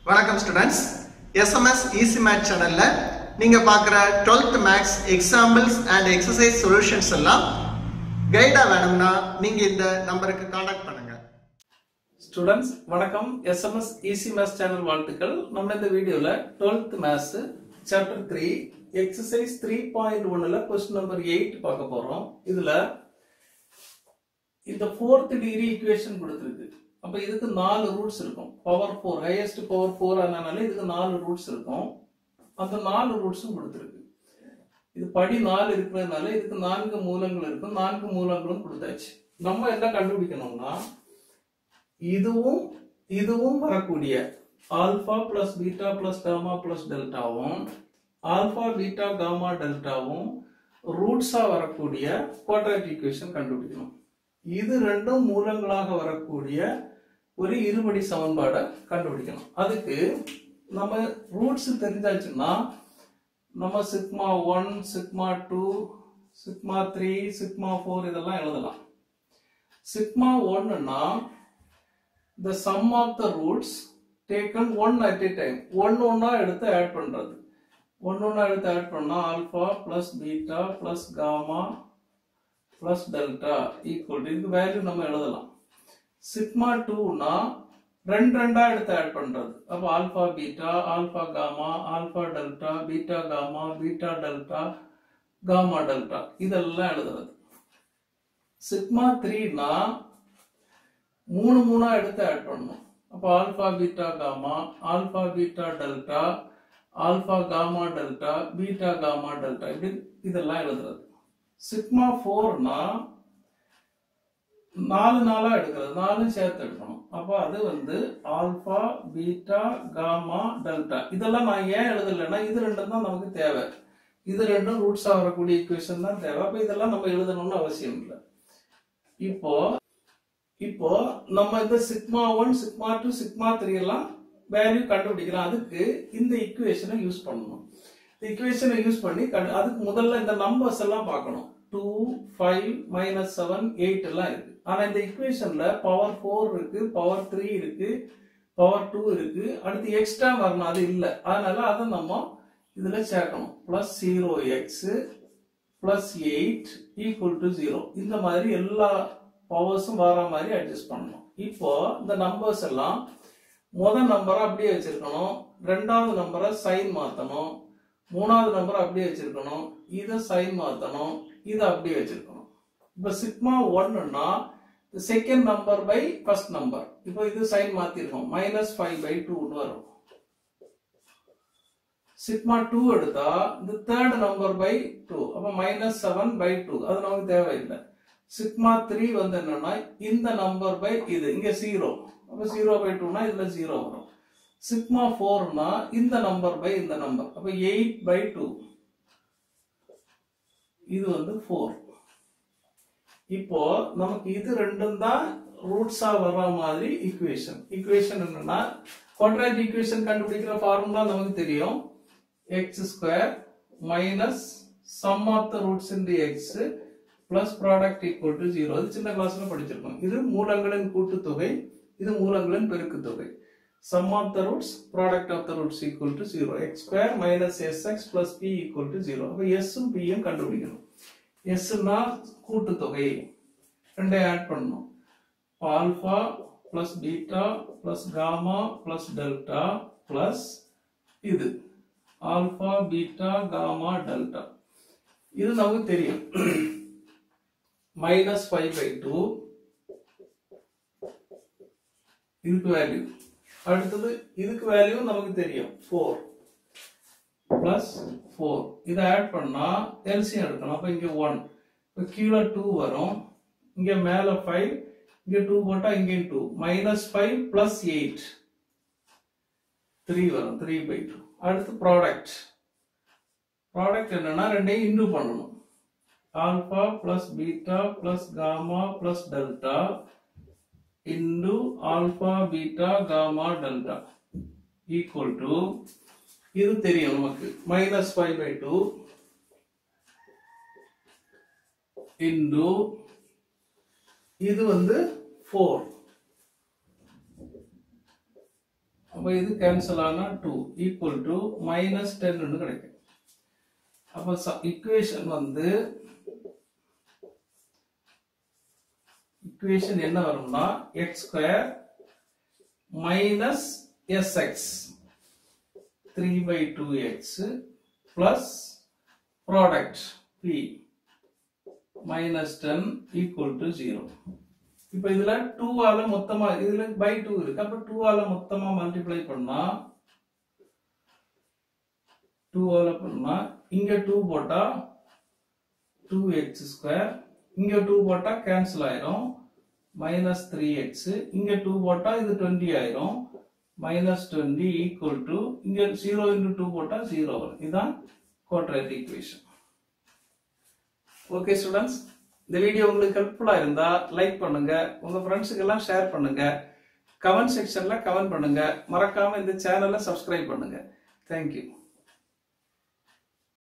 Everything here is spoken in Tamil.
வணக்கம் ஸ்டூடெண்ட்ஸ் எஸ்எம்எஸ் ஈஸி மேத் சேனல்ல நீங்க பார்க்குற 12th maths examples and exercise solutions எல்லாம் கைடா வேணும்னா நீங்க இந்த நம்பருக்கு காண்டாக்ட் பண்ணுங்க ஸ்டூடெண்ட்ஸ் வணக்கம் எஸ்எம்எஸ் ஈஸி மேத்ஸ் சேனல் வாழ்த்துக்கள் நம்ம இந்த வீடியோல 12th maths chapter three exercise three point ஒன்னுல கொஸ்டின் நம்பர் எயிட் பார்க்க போறோம் இதுல இந்த ஃபோர்த் டிகிரி ஈக்குவேஷன் கொடுத்துருக்கு அப்ப இதுக்கு நாலு ரூட்ஸ் இருக்கும் power four highest power four அதனால இதுக்கு நாலு ரூட்ஸ் இருக்கும் அந்த நாலு ரூட்ஸும் கொடுத்துருக்கு இது படி நாலு இருக்கிறதுனால இதுக்கு நான்கு மூலங்கள் இருக்கும் நான்கு மூலங்களும் கொடுத்தாச்சு நம்ம என்ன கண்டுபிடிக்கணும்னா இதுவும் இதுவும் வரக்கூடிய alpha plus beta plus gamma plus டெல்டாவும் ஆல்பா பீட்டா காமா டெல்டாவும் ரூட்ஸா வரக்கூடிய குவாட்ராட்டிக் ஈக்குவேஷன் கண்டுபிடிக்கணும் இது ரெண்டும் மூலங்களாக வரக்கூடிய ஒரு இருபடி சமன்பாடை கண்டுபிடிக்கணும் அதுக்கு நம்ம ரூட்ஸ் தெரிஞ்சாச்சுன்னா நம்ம sigma one sigma two sigma three sigma four இதெல்லாம் எழுதலாம் சிக்மா ஒன்னுன்னா the sum of the roots taken one at a time ஒன்னு ஒன்னா எடுத்து ஆட் பண்றது ஒன்னு ஒன்னா எடுத்து ஆட் பண்ணா alpha plus beta plus gamma plus delta equal இதுக்கு வேல்யூ நம்ம எழுதலாம் சிக்மா டூனா ரெண்டு ரெண்டா எடுத்து ஆட் பண்றது அப்ப alpha beta alpha gamma alpha delta beta gamma beta delta gamma delta இதெல்லாம் எழுதுறது சிக்மா த்ரீனா மூணு மூணா எடுத்து ஆட் பண்ணணும் அப்போ alpha beta gamma alpha beta delta alpha gamma delta beta gamma delta இப்படி இதெல்லாம் எழுதுறது சிக்மா ஃபோர்னா நாலு நாளா எடுக்கிறது நாலும் சேர்த்து எடுக்கணும் அப்போ அது வந்து ஆல்பா பீட்டா காமா டெல்டா இதெல்லாம் நான் ஏன் எழுதலைன்னா இது ரெண்டும் தான் நமக்கு தேவை இது ரெண்டும் ரூட்ஸா வரக்கூடிய ஈக்குவேஷன் தான் தேவை அப்போ இதெல்லாம் நம்ம எழுதணும்னு அவசியம் இல்லை இப்போ இப்போ நம்ம இந்த sigma one sigma two sigma three எல்லாம் வேல்யூ கண்டுபிடிக்கலாம் அதுக்கு இந்த இக்குவேஷனை யூஸ் பண்ணணும் இந்த இக்குவேஷனை யூஸ் பண்ணி கண்டு- அதுக்கு முதல்ல இந்த நம்பர்ஸ் எல்லாம் பார்க்கணும் two five minus seven eight எல்லாம் இருக்கு ஆனா இந்த இக்குவேஷன்ல பவர் ஃபோர் இருக்கு பவர் த்ரீ இருக்கு பவர் டூ இருக்கு அடுத்து எக்ஸ்ட்ரா வரணும் அது இல்லை அதனால அதை நம்ம இதுல சேர்க்கணும் plus zero x plus eight equal to zero இந்த மாதிரி எல்லா பவர்ஸும் வர மாதிரி அட்ஜஸ்ட் பண்ணணும் இப்போ இந்த நம்பர்ஸ் எல்லாம் முதல் நம்பரை அப்படியே வச்சிருக்கணும் ரெண்டாவது நம்பரை சைன் மாத்தணும் மூணாவது நம்பரை அப்படியே வச்சிருக்கணும் இதை சைன் மாத்தணும் இதை அப்படியே வச்சிருக்கணும் இப்போ சிக்மா ஒன்னுன்னா second number by first number இப்போ இது சைன் மாத்திருக்கோம் மைனஸ் ஃபைவ் பை டூன்னு வரும் சிக்மா டூ எடுத்தா இந்த தேர்ட் நம்பர் பை டூ அப்ப மைனஸ் செவன் பை டூ அது நமக்கு தேவையில்லை சிக்மா த்ரீ வந்து என்னன்னா இந்த நம்பர் பை இது இங்க ஜீரோ அப்ப ஜீரோ பை டூனா இதுல ஜீரோ வரும் சிக்மா ஃபோர்னா இந்த நம்பர் பை இந்த நம்பர் அப்ப எயிட் பை டூ இது வந்து ஃபோர் இப்போ நமக்கு இது ரெண்டும் தான் ரூட்ஸா வர்ற மாதிரி ஈக்குவேஷன் ஈக்குவேஷன் என்னன்னா குவாட்ராட்டிக் ஈக்குவேஷன் கண்டுபிடிக்கிற ஃபார்முலா நமக்கு தெரியும் x square minus sum of the roots in the x plus product equal to zero அது சின்ன கிளாஸ்ல படிச்சிருக்கோம் இது மூலங்களின் கூட்டுத்தொகை இது மூலங்களின் பெருக்குத்தொகை sum of the roots product of the roots equal to zero x square minus S x plus P equal to zero அப்போ எஸ்ஸும் பியும் கண்டுபிடிக்கணும் எஸ்னா கூட்டுத்தொகை ரெண்டையும் ஆட் பண்ணணும் alpha plus beta plus gamma plus delta plus இது ஆல்பா பீட்டா காமா டெல்டா இது நமக்கு தெரியும் மைனஸ் ஃபைவ் பை டூ இதுக்கு வேல்யூ அடுத்தது இதுக்கு வேல்யூ நமக்கு தெரியும் ஃபோர் பிளஸ் ஃபோர் இதை ஆட் பண்ணா எல்சியம் எடுக்கணும் அப்போ இங்கே ஒன் இப்போ கீழே டூ வரும் இங்கே மேலே ஃபைவ் இங்கே டூ போட்டால் இங்கேயும் two minus five plus eight three வரும் த்ரீ பை டூ அடுத்து ப்ராடக்ட் ப்ராடக்ட் என்னன்னா ரெண்டையும் இன்டு பண்ணணும் alpha plus beta plus gamma plus delta into alpha beta gamma delta equal to இது தெரியும் நமக்கு minus five by two into இது வந்து ஃபோர் அப்போ இது கேன்சல் ஆனா டூ ஈக்குவல் டு மைனஸ் டென்னு கிடைக்கும் அப்போ இக்குவேஷன் வந்து இக்குவேஷன் என்ன வரும்னா x square minus S x three by two X plus product P minus ten equal to zero இப்போ இதுல டூ ஆல மொத்தமா இதுல பை டூ இருக்கு அப்ப டூ ஆல மொத்தமா மல்டிப்ளை பண்ணா டூ ஆல பண்ணா இங்க டூ போட்டா டூ எக்ஸ் ஸ்கொயர் இங்க டூ போட்டா கேன்சல் ஆயிரும் மைனஸ் த்ரீ எக்ஸ் இங்க டூ போட்டா இது டுவெண்ட்டி ஆயிரும் மைனஸ் டுவெண்ட்டி ஈக்குவல் டு இங்க ஜீரோ இன்டு டூ போட்டா ஜீரோ வரும் இதுதான் குவாட்ரேட் ஈக்குவேஷன் ஓகே ஸ்டூடெண்ட்ஸ் இந்த வீடியோ உங்களுக்கு ஹெல்ப்ஃபுல்லா இருந்தா லைக் பண்ணுங்க உங்க ஃப்ரெண்ட்ஸுக்கு எல்லாம் ஷேர் பண்ணுங்க கமெண்ட் செக்ஷன்ல கமெண்ட் பண்ணுங்க மறக்காம இந்த சேனலை சப்ஸ்கிரைப் பண்ணுங்க தேங்க்யூ